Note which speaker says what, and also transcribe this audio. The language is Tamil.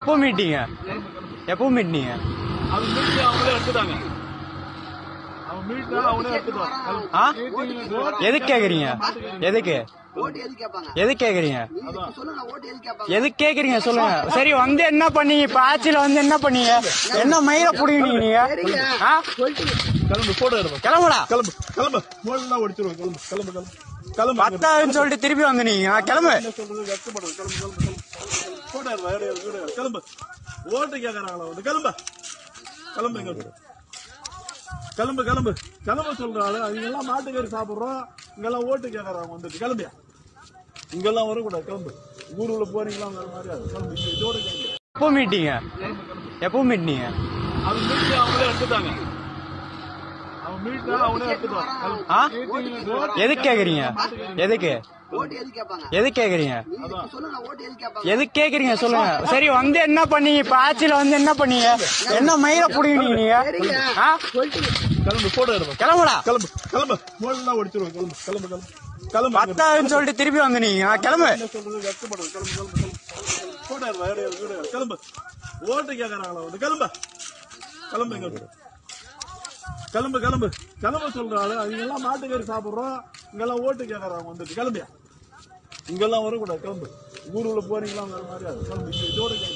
Speaker 1: எப்போ மீட்டிங்க எப்போ மீட்டிங்க
Speaker 2: அவன் மீட்டு அவங்களே எடுத்துட்டாங்க அவன் மீட்டு அவனே எடுத்துட்டான்
Speaker 1: ஆ எதுக்கு கேக்குறீங்க எதுக்கு
Speaker 3: ஓட்டு எது கேட்பாங்க
Speaker 1: எதுக்கு கேக்குறீங்க
Speaker 3: நீங்க சொல்லுங்க ஓட்டு எது கேட்பாங்க
Speaker 1: எதுக்கு கேக்குறீங்க சொல்லுங்க சரி வந்து என்ன பண்ணீங்க இப்ப ஆட்சியில வந்து என்ன பண்ணீங்க என்ன மயிர புடிங்க நீங்க ஆ?
Speaker 2: கிளம்பு போட்டோ எடுப்போம்
Speaker 1: கிளம்புடா
Speaker 2: கிளம்பு கிளம்பு மோலாம் ஒடிச்சிருவோம் கிளம்பு கிளம்பு கிளம்பு கிளம்பு அங்க
Speaker 1: பத்தாதுன்னு சொல்லிட்டு திருப்பி வந்து நீங்க ஆ, கிளம்பு
Speaker 2: என்ன சொல்றது வெக்கப்படுது கிளம்பு கிளம்பு கிளம்பு போட்டோ எடுப்பா எடு எடு, எடு, எடு. கிளம்பு ஓட்டு கேக்குறாங்களா வந்து கிளம்பு கிளம்பு இங்க இருந்து. கிளம்பு கிளம்பு கிளம்ப சொல்றாரு அவங்க எல்லாம் மாட்டுக்கறி சாப்பிடுறோம் இங்கெல்லாம் ஓட்டு கேக்குறாங்க வந்துட்டு கிளம்பியா இங்கெல்லாம் வரக்கூடாது கிளம்பு ஊருக்குள்ள போறீங்களா வேற மாதிரி அது. கிளம்பு இங்க இதோட கிளம்பு
Speaker 1: எப்போ மீட்டிங்க எப்போ மீட்டிங்க
Speaker 2: அவன் மீட்டு அவங்களே எடுத்துட்டாங்க அவன் மீட்டு அவனே எடுத்துட்டான் கிளம்பு.
Speaker 1: ஆ எதுக்கு கேக்குறீங்க எதுக்கு
Speaker 3: ஓட்டு எது கேட்பாங்க
Speaker 1: எதுக்கு கேக்குறீங்க
Speaker 3: நீங்க சொல்லுங்க ஓட்டு எது கேட்பாங்க
Speaker 1: எதுக்கு கேக்குறீங்க சொல்லுங்க சரி வந்து என்ன பண்ணீங்க இப்ப ஆட்சியில வந்து என்ன பண்ணீங்க என்ன மயிர புடிங்க நீங்க ஆ?
Speaker 2: கிளம்பு போட்டோ எடுப்போம்
Speaker 1: கிளம்புடா
Speaker 2: கிளம்பு கிளம்பு மோலாம் ஒடிச்சிருவோம் கிளம்பு கிளம்பு கிளம்பு கிளம்பு அங்க இருந்து.
Speaker 1: பத்தாதுன்னு சொல்லிட்டு திருப்பி வந்து நீங்க ஆ, கிளம்பு
Speaker 2: என்ன சொல்றது வெக்கப்படுது கிளம்பு கிளம்பு கிளம்பு போட்டோ எடுப்பா எடு எடு, எடு, எடு. கிளம்பு ஓட்டு கேக்குறாங்களா வந்து கிளம்பு கிளம்பு இங்க இருந்து. கிளம்பு கிளம்பு கிளம்ப சொல்றாரு அவங்க எல்லாம் மாட்டுக்கறி சாப்பிடுறோம் இங்கெல்லாம் ஓட்டு கேக்குறாங்க வந்துட்டு கிளம்பியா இங்கெல்லாம் வரக்கூடாது கிளம்பு ஊருக்குள்ள போறீங்களா வேற மாதிரி அது. கிளம்பு இங்க இதோட கிளம்பு